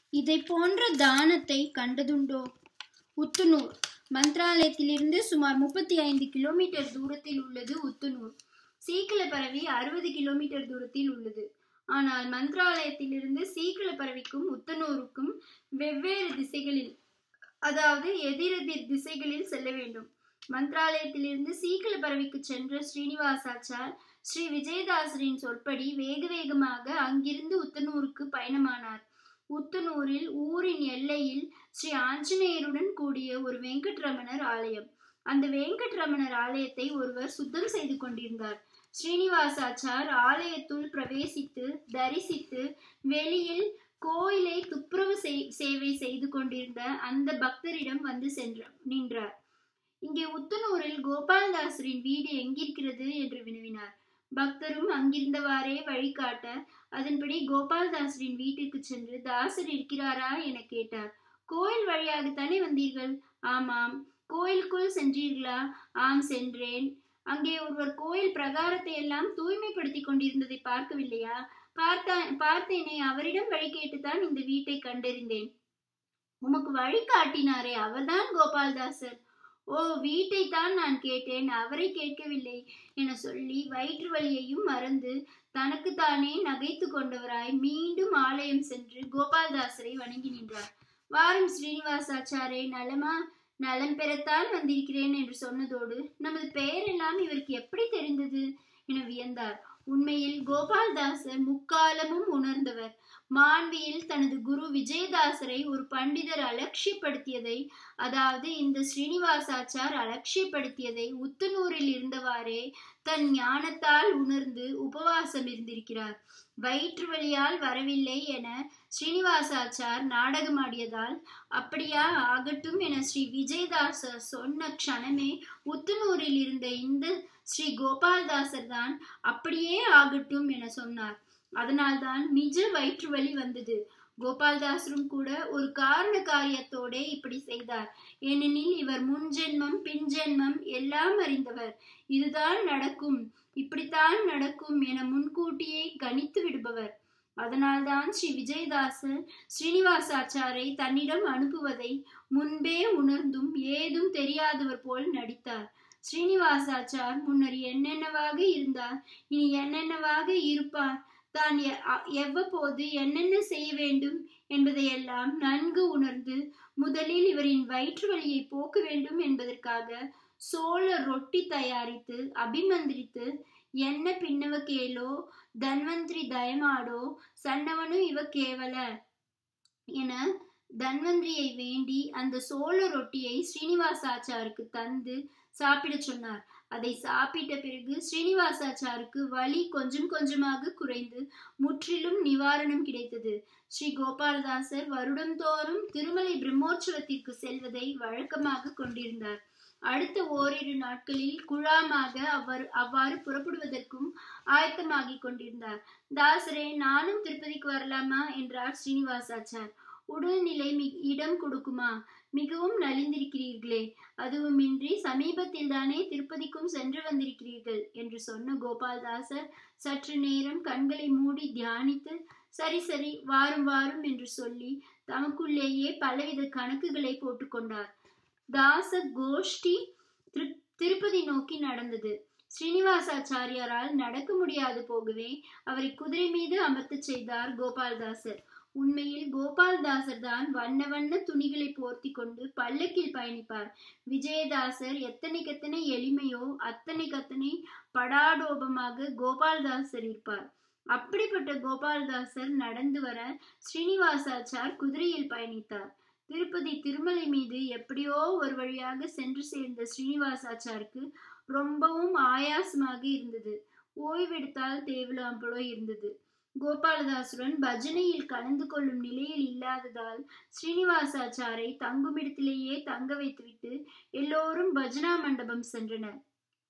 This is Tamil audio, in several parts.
இதை போன்ற தானத்தை கண்டதுண்டோ உத்துனூர் மந்த்ராலயத்திலிருந்து சுமார் முப்பத்தி ஐந்து கிலோமீட்டர் தூரத்தில் உள்ளது உத்துனூர் சீக்கில பரவி அறுபது கிலோமீட்டர் தூரத்தில் உள்ளது ஆனால் மந்த்ராலயத்திலிருந்து சீக்கில பரவிக்கும் உத்தனூருக்கும் வெவ்வேறு திசைகளில் அதாவது எதிரெதிர் திசைகளில் செல்ல வேண்டும் மந்த்ராலயத்திலிருந்து சீக்கில பரவிக்கு சென்ற ஸ்ரீனிவாசாச்சார் ஸ்ரீ விஜயதாசரின் சொற்படி வேக வேகமாக அங்கிருந்து உத்தனூருக்கு பயணமானார் உத்தனூரில் ஊரின் எல்லையில் ஸ்ரீ ஆஞ்சநேயருடன் கூடிய ஒரு வெங்கட்ரமணர் ஆலயம் அந்த வெங்கட்ரமணர் ஆலயத்தை ஒருவர் சுத்தம் செய்து கொண்டிருந்தார் ஸ்ரீனிவாசாச்சார் ஆலயத்துள் பிரவேசித்து தரிசித்து வெளியில் கோயிலை துப்புரவு சேவை செய்து கொண்டிருந்த அந்த பக்தரிடம் வந்து சென்ற நின்றார் இங்கே உத்தனூரில் கோபால்தாசரின் வீடு எங்கிருக்கிறது என்று வினவினார் பக்தரும் அங்கிருந்தவாறே வழிகாட்ட அதன்படி கோபால்தாசரின் வீட்டிற்கு சென்று தாசர் இருக்கிறாரா என கேட்டார் கோயில் வழியாகத்தானே வந்தீர்கள் ஆமாம் கோயிலுக்குள் சென்றீர்களா ஆம் சென்றேன் அங்கே ஒருவர் கோயில் பிரகாரத்தை எல்லாம் தூய்மைப்படுத்தி கொண்டிருந்ததை பார்க்கவில்லையா பார்த்தா பார்த்தேனே அவரிடம் வழி கேட்டுத்தான் இந்த வீட்டை கண்டறிந்தேன் உமக்கு வழி காட்டினாரே அவர்தான் கோபால்தாசர் ஓ வீட்டை தான் நான் கேட்டேன் அவரை கேட்கவில்லை என சொல்லி வயிற்று வலியையும் மறந்து தனக்கு தானே நகைத்து கொண்டவராய் மீண்டும் ஆலயம் சென்று கோபால்தாசரை வணங்கி நின்றார் வாரும் ஸ்ரீனிவாசாச்சாரே நலமா நலம் பெறத்தான் வந்திருக்கிறேன் என்று சொன்னதோடு நமது பெயர் எல்லாம் இவருக்கு எப்படி தெரிந்தது என வியந்தார் உண்மையில் கோபால்தாசர் முக்காலமும் உணர்ந்தவர் மாண்பியில் தனது குரு விஜயதாசரை ஒரு பண்டிதர் அலட்சியப்படுத்தியதை அதாவது இந்த ஸ்ரீனிவாசாச்சார் அலட்சியப்படுத்தியதை உத்துனூரில் இருந்தவாறே தன் ஞானத்தால் உணர்ந்து உபவாசம் இருந்திருக்கிறார் வயிற்று வழியால் வரவில்லை என ஸ்ரீனிவாசாச்சார் நாடகமாடியதால் அப்படியா ஆகட்டும் என ஸ்ரீ விஜயதாசர் சொன்ன க்ஷணமே உத்துனூரில் இருந்த இந்த ஸ்ரீ கோபால்தாசர் தான் அப்படியே ஆகட்டும் என சொன்னார் அதனால்தான் நிஜ வயிற்று வலி வந்தது கோபால்தாசரும் கூட ஒரு காரண காரியத்தோட இப்படி செய்தார் ஏனெனில் இவர் முன்ஜென்மம் பின்ஜென்மம் எல்லாம் அறிந்தவர் இதுதான் நடக்கும் இப்படித்தான் நடக்கும் என முன்கூட்டியே கணித்து விடுபவர் அதனால்தான் ஸ்ரீ விஜயதாசர் ஸ்ரீனிவாசாச்சாரை தன்னிடம் அனுப்புவதை முன்பே உணர்ந்தும் ஏதும் தெரியாதவர் போல் நடித்தார் ஸ்ரீனிவாசாச்சார் முன்னர் என்னென்னவாக இருந்தார் இனி என்னென்னவாக இருப்பார் தான் எவ்வப்போது என்னென்ன செய்ய வேண்டும் என்பதையெல்லாம் நன்கு உணர்ந்து முதலில் இவரின் வயிற்று வலியை போக்க வேண்டும் என்பதற்காக சோள ரொட்டி தயாரித்து அபிமந்திரித்து என்ன பின்னவ கேளோ தன்வந்திரி தயமாடோ சன்னவனு இவ கேவல என தன்வந்திரியை வேண்டி அந்த சோள ரொட்டியை ஸ்ரீனிவாசாச்சாருக்கு தந்து சாப்பிட சொன்னார் அதை சாப்பிட்ட பிறகு ஸ்ரீனிவாசாச்சாருக்கு வலி கொஞ்சம் கொஞ்சமாக குறைந்து முற்றிலும் நிவாரணம் கிடைத்தது ஸ்ரீ கோபாலதாசர் வருடந்தோறும் திருமலை பிரம்மோற்சவத்திற்கு செல்வதை வழக்கமாக கொண்டிருந்தார் அடுத்த ஓரிரு நாட்களில் குழாமாக அவர் அவ்வாறு புறப்படுவதற்கும் ஆயத்தமாகி கொண்டிருந்தார் தாசரே நானும் திருப்பதிக்கு வரலாமா என்றார் ஸ்ரீனிவாசாச்சார் உடல்நிலை இடம் கொடுக்குமா மிகவும் நலிந்திருக்கிறீர்களே அதுவுமின்றி சமீபத்தில் தானே திருப்பதிக்கும் சென்று வந்திருக்கிறீர்கள் என்று சொன்ன கோபால்தாசர் சற்று நேரம் கண்களை மூடி தியானித்து சரி சரி வாரும் வாரும் என்று சொல்லி தமக்குள்ளேயே பலவித கணக்குகளை போட்டுக்கொண்டார் தாச கோஷ்டி திருப்பதி நோக்கி நடந்தது ஸ்ரீனிவாசாச்சாரியாரால் நடக்க முடியாது போகவே அவரை குதிரை மீது அமர்த்த செய்தார் கோபால்தாசர் உண்மையில் கோபால்தாசர் தான் வண்ண வண்ண துணிகளை போர்த்தி கொண்டு பல்லக்கில் பயணிப்பார் விஜயதாசர் எத்தனைக்கெத்தனை எளிமையோ அத்தனைக்கத்தனை படாடோபமாக கோபால்தாசர் இருப்பார் அப்படிப்பட்ட கோபால்தாசர் நடந்து வர ஸ்ரீனிவாசாச்சார் குதிரையில் பயணித்தார் திருப்பதி திருமலை மீது எப்படியோ ஒரு வழியாக சென்று சேர்ந்த ஸ்ரீனிவாசாச்சாருக்கு ரொம்பவும் ஆயாசமாக இருந்தது ஓய்வெடுத்தால் தேவலாம் போல இருந்தது கோபாலதாசுடன் பஜனையில் கலந்து கொள்ளும் நிலையில் இல்லாததால் ஸ்ரீனிவாசாச்சாரை தங்குமிடத்திலேயே தங்க வைத்துவிட்டு எல்லோரும் பஜனா மண்டபம் சென்றனர்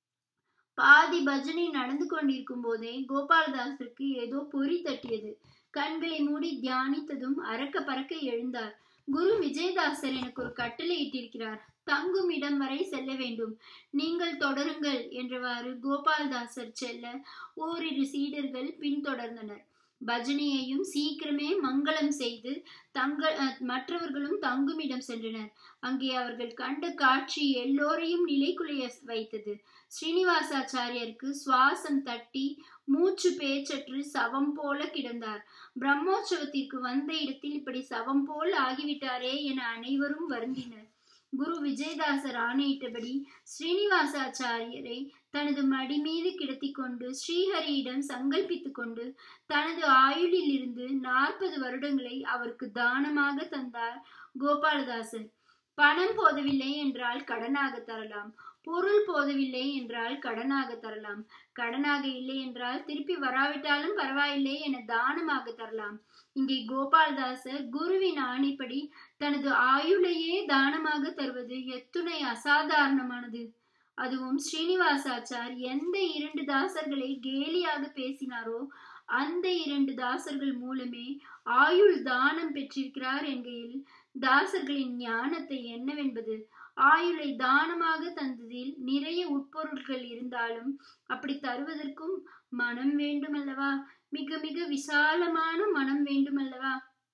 பாதி பஜனை நடந்து கொண்டிருக்கும் போதே கோபாலதாசருக்கு ஏதோ பொறி தட்டியது கண்களை மூடி தியானித்ததும் அறக்க பறக்க எழுந்தார் குரு விஜயதாசர் எனக்கு ஒரு கட்டளை இட்டிருக்கிறார் தங்கும் இடம் வரை செல்ல வேண்டும் நீங்கள் தொடருங்கள் என்றவாறு கோபால்தாசர் செல்ல ஓரிரு சீடர்கள் பின்தொடர்ந்தனர் பஜனையையும் சீக்கிரமே மங்களம் செய்து தங்கள் அஹ், மற்றவர்களும் தங்குமிடம் சென்றனர் அங்கே அவர்கள் கண்ட காட்சி எல்லோரையும் நிலைக்குலைய வைத்தது ஸ்ரீனிவாசாச்சாரியருக்கு சுவாசம் தட்டி மூச்சு பேச்சற்று சவம் போல கிடந்தார் பிரம்மோற்சவத்திற்கு வந்த இடத்தில் இப்படி சவம் போல் ஆகிவிட்டாரே என அனைவரும் வருந்தினர் குரு விஜயதாசர் ஆணையிட்டபடி ஸ்ரீனிவாசாச்சாரியரை தனது மடி மீது கிடத்திக் கொண்டு ஸ்ரீஹரியிடம் சங்கல்பித்துக் கொண்டு தனது ஆயுளில் இருந்து நாற்பது வருடங்களை அவருக்கு தானமாக தந்தார் கோபாலதாசர் பணம் போதவில்லை என்றால் கடனாக தரலாம் பொருள் போதவில்லை என்றால் கடனாக தரலாம் கடனாக இல்லை என்றால் திருப்பி வராவிட்டாலும் பரவாயில்லை என தானமாக தரலாம் இங்கே கோபால்தாசர் குருவின் ஆணைப்படி தனது ஆயுளையே தானமாக தருவது எத்துணை அசாதாரணமானது அதுவும் ஸ்ரீனிவாசாச்சார் எந்த இரண்டு தாசர்களை கேலியாக பேசினாரோ அந்த இரண்டு தாசர்கள் மூலமே ஆயுள் தானம் பெற்றிருக்கிறார் என்கையில் தாசர்களின் ஞானத்தை என்னவென்பது ஆயுளை தானமாக தந்ததில் நிறைய உட்பொருட்கள் இருந்தாலும் அப்படி தருவதற்கும் மனம் வேண்டுமல்லவா மிக மிக விசாலமான மனம் வேண்டுமல்லவா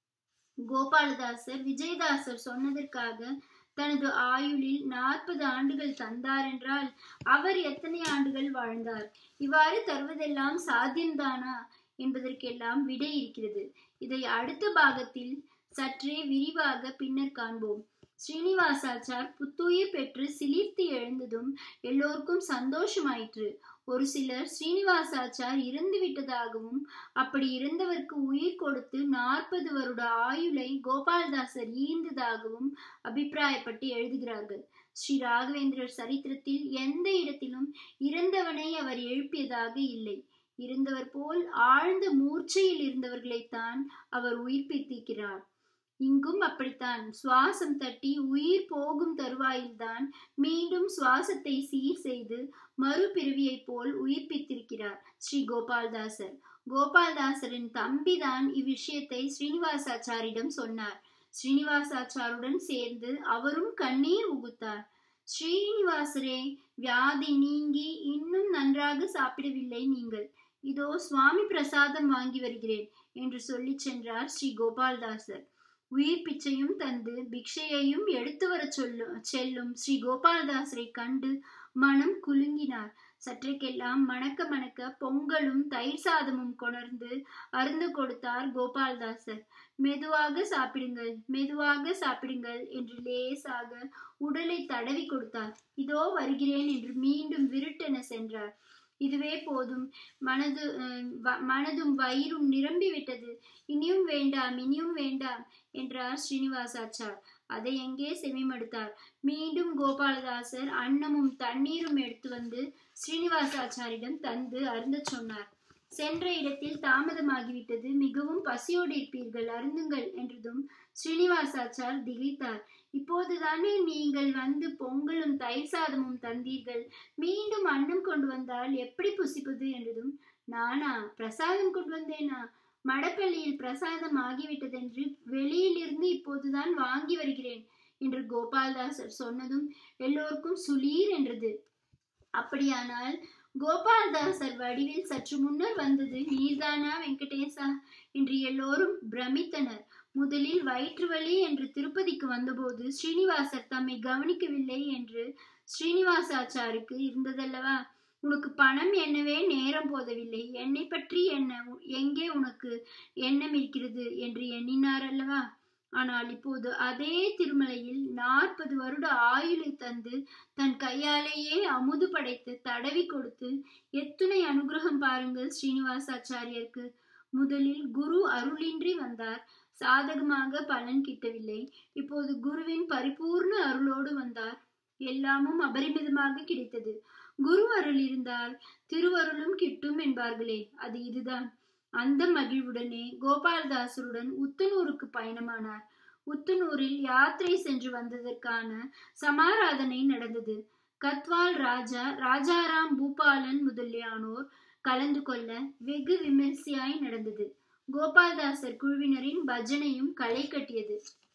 கோபாலதாசர் விஜயதாசர் சொன்னதற்காக தனது ஆயுளில் நாற்பது ஆண்டுகள் தந்தார் என்றால் அவர் எத்தனை ஆண்டுகள் வாழ்ந்தார் இவ்வாறு தருவதெல்லாம் சாத்தியம்தானா என்பதற்கெல்லாம் விடை இருக்கிறது இதை அடுத்த பாகத்தில் சற்றே விரிவாக பின்னர் காண்போம் ஸ்ரீனிவாசாச்சார் புத்துயிர் பெற்று சிலிர்த்து எழுந்ததும் எல்லோருக்கும் சந்தோஷமாயிற்று ஒரு சிலர் ஸ்ரீனிவாசாச்சார் இறந்து விட்டதாகவும் அப்படி இறந்தவருக்கு உயிர் கொடுத்து நாற்பது வருட ஆயுளை கோபால்தாசர் ஈந்ததாகவும் அபிப்பிராயப்பட்டு எழுதுகிறார்கள் ஸ்ரீ ராகவேந்திரர் சரித்திரத்தில் எந்த இடத்திலும் இறந்தவனை அவர் எழுப்பியதாக இல்லை இருந்தவர் போல் ஆழ்ந்த மூர்ச்சையில் இருந்தவர்களைத்தான் அவர் உயிர்ப்பித்திருக்கிறார் இங்கும் அப்படித்தான் சுவாசம் தட்டி உயிர் போகும் தருவாயில்தான் மீண்டும் சுவாசத்தை சீர் செய்து மறுபிறவியைப் போல் உயிர்ப்பித்திருக்கிறார் ஸ்ரீ கோபால்தாசர் கோபால்தாசரின் தம்பிதான் இவ்விஷயத்தை ஸ்ரீனிவாசாச்சாரிடம் சொன்னார் ஸ்ரீனிவாசாச்சாருடன் சேர்ந்து அவரும் கண்ணீர் உகுத்தார் ஸ்ரீனிவாசரே வியாதி நீங்கி இன்னும் நன்றாக சாப்பிடவில்லை நீங்கள் இதோ சுவாமி பிரசாதம் வாங்கி வருகிறேன் என்று சொல்லிச் சென்றார் ஸ்ரீ கோபால்தாசர் உயிர் பிச்சையும் தந்து பிக்ஷையையும் எடுத்து வரச் சொல்லு செல்லும் ஸ்ரீ கோபாலதாசரை கண்டு மனம் குலுங்கினார் சற்றைக்கெல்லாம் மணக்க மணக்க பொங்கலும் தயிர் சாதமும் கொணர்ந்து அருந்து கொடுத்தார் கோபால்தாசர் மெதுவாக சாப்பிடுங்கள் மெதுவாக சாப்பிடுங்கள் என்று லேசாக உடலை தடவி கொடுத்தார் இதோ வருகிறேன் என்று மீண்டும் விருட்டென சென்றார் இதுவே போதும் மனது அஹ், வ- மனதும் வயிறும் நிரம்பி விட்டது இனியும் வேண்டாம் இனியும் வேண்டாம் என்றார் ஸ்ரீனிவாசாச்சார் அதை எங்கே செவிமடுத்தார் மீண்டும் கோபாலதாசர் அன்னமும் தண்ணீரும் எடுத்து வந்து ஸ்ரீனிவாசாச்சாரிடம் தந்து அருந்தச் சொன்னார் சென்ற இடத்தில் தாமதமாகிவிட்டது மிகவும் பசியோடு இருப்பீர்கள் அருந்துங்கள் என்றதும் ஸ்ரீனிவாசாச்சார் திகைத்தார் இப்போதுதானே நீங்கள் வந்து பொங்கலும் தயிர் சாதமும் தந்தீர்கள் மீண்டும் அன்னம் கொண்டு வந்தால் எப்படி புசிப்பது என்றதும் நானா பிரசாதம் கொண்டு வந்தேனா மடப்பள்ளியில் பிரசாதம் ஆகிவிட்டதென்று வெளியிலிருந்து இப்போதுதான் வாங்கி வருகிறேன் என்று கோபால்தாசர் சொன்னதும் எல்லோருக்கும் சுளீர் என்றது அப்படியானால் கோபால்தாசர் வடிவில் சற்று முன்னர் வந்தது நீர்தானா வெங்கடேசா என்று எல்லோரும் பிரமித்தனர் முதலில் வயிற்று வலி என்று திருப்பதிக்கு வந்தபோது ஸ்ரீனிவாசர் தம்மை கவனிக்கவில்லை என்று ஸ்ரீனிவாசாச்சாருக்கு இருந்ததல்லவா உனக்கு பணம் என்னவே நேரம் போதவில்லை என்னை பற்றி என்ன எங்கே உனக்கு எண்ணம் இருக்கிறது என்று எண்ணினார் அல்லவா ஆனால் இப்போது அதே திருமலையில் நாற்பது வருட ஆயுளை தந்து தன் கையாலேயே அமுது படைத்து தடவி கொடுத்து எத்துணை அனுகிரகம் பாருங்கள் ஸ்ரீனிவாசாச்சாரியருக்கு முதலில் குரு அருளின்றி வந்தார் சாதகமாக பலன் கிட்டவில்லை இப்போது குருவின் பரிபூர்ண அருளோடு வந்தார் எல்லாமும் அபரிமிதமாக கிடைத்தது குரு அருள் இருந்தால் திருவருளும் கிட்டும் என்பார்களே அது இதுதான் அந்த மகிழ்வுடனே கோபால்தாசருடன் உத்தனூருக்கு பயணமானார் உத்தனூரில் யாத்திரை சென்று வந்ததற்கான சமாராதனை நடந்தது கத்வால் ராஜா ராஜாராம் பூபாலன் முதலியானோர் கலந்து கொள்ள வெகு விமரிசையாய் நடந்தது கோபால்தாசர் குழுவினரின் பஜனையும் களை கட்டியது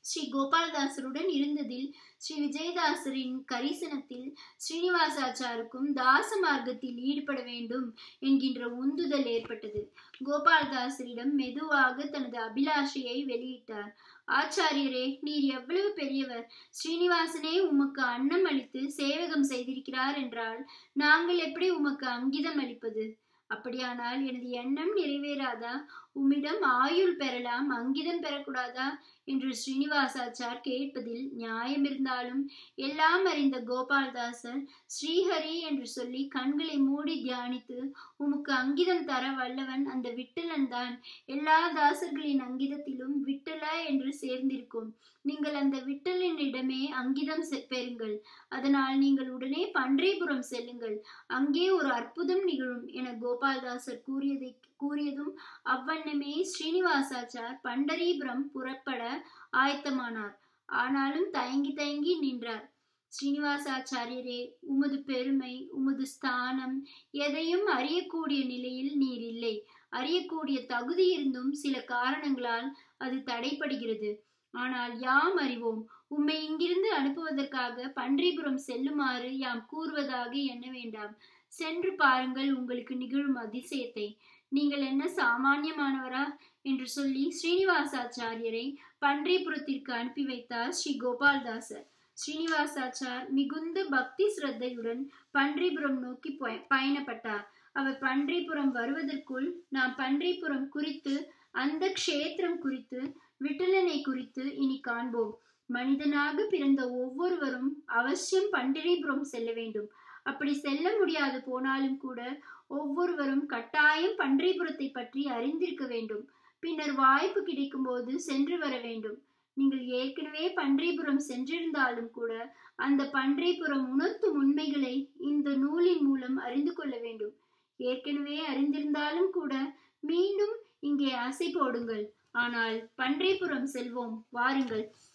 ஸ்ரீ கோபாலதாசருடன் இருந்ததில் ஸ்ரீ விஜயதாசரின் கரிசனத்தில் ஸ்ரீனிவாசாச்சாருக்கும் தாச மார்க்கத்தில் ஈடுபட வேண்டும் என்கின்ற உந்துதல் ஏற்பட்டது கோபாலதாசரிடம் மெதுவாக தனது அபிலாஷையை வெளியிட்டார் ஆச்சாரியரே நீர் எவ்வளவு பெரியவர் ஸ்ரீனிவாசனே உமக்கு அன்னம் அளித்து சேவகம் செய்திருக்கிறார் என்றால் நாங்கள் எப்படி உமக்கு அங்கிதம் அளிப்பது அப்படியானால் எனது எண்ணம் நிறைவேறாதா உம்மிடம் ஆயுள் பெறலாம் அங்கிதம் பெறக்கூடாதா என்று ஸ்ரீனிவாசாச்சார் கேட்பதில் நியாயம் இருந்தாலும் எல்லாம் அறிந்த கோபால்தாசர் ஸ்ரீஹரி என்று சொல்லி கண்களை மூடி தியானித்து உமக்கு அங்கிதம் தர வல்லவன் அந்த விட்டலன் தான் எல்லா தாசர்களின் அங்கிதத்திலும் விட்டல என்று சேர்ந்திருக்கும் நீங்கள் அந்த விட்டலனிடமே அங்கிதம் பெறுங்கள் அதனால் நீங்கள் உடனே பன்றைபுரம் செல்லுங்கள் அங்கே ஒரு அற்புதம் நிகழும் என கோபால்தாசர் கூறியதை கூறியதும் அவ்வண்ணமே ஸ்ரீனிவாசாச்சார் பண்டரிபுரம் புறப்பட ஆயத்தமானார் ஆனாலும் தயங்கி தயங்கி நின்றார் ஸ்ரீனிவாசாச்சாரியரே உமது பெருமை உமது ஸ்தானம் எதையும் அறியக்கூடிய நிலையில் நீர் இல்லை அறியக்கூடிய தகுதி இருந்தும் சில காரணங்களால் அது தடைப்படுகிறது ஆனால் யாம் அறிவோம் உம்மை இங்கிருந்து அனுப்புவதற்காக பன்றிபுரம் செல்லுமாறு யாம் கூறுவதாக எண்ண வேண்டாம் சென்று பாருங்கள் உங்களுக்கு நிகழும் அதிசயத்தை நீங்கள் என்ன சாமானியமானவரா என்று சொல்லி ஸ்ரீனிவாசாச்சாரியரை பன்றிபுரத்திற்கு அனுப்பி வைத்தார் ஸ்ரீ கோபால்தாசர் ஸ்ரீனிவாசாச்சார் மிகுந்த பக்தி சிரத்தையுடன் பன்றிபுரம் நோக்கி பயணப்பட்டார் அவர் பன்றிபுரம் வருவதற்குள் நாம் பன்றிபுரம் குறித்து அந்த க்ஷேத்திரம் குறித்து விட்டலனை குறித்து இனி காண்போம் மனிதனாக பிறந்த ஒவ்வொருவரும் அவசியம் பண்டிரிபுரம் செல்ல வேண்டும் அப்படி செல்ல முடியாது போனாலும் கூட ஒவ்வொருவரும் கட்டாயம் பன்றிபுரத்தை பற்றி அறிந்திருக்க வேண்டும் பின்னர் வாய்ப்பு கிடைக்கும் போது சென்று வர வேண்டும் நீங்கள் ஏற்கனவே பன்றிபுரம் சென்றிருந்தாலும் கூட அந்த பன்றிபுரம் உணர்த்தும் உண்மைகளை இந்த நூலின் மூலம் அறிந்து கொள்ள வேண்டும் ஏற்கனவே அறிந்திருந்தாலும் கூட மீண்டும் இங்கே ஆசை போடுங்கள் ஆனால் பன்றிபுரம் செல்வோம் வாருங்கள்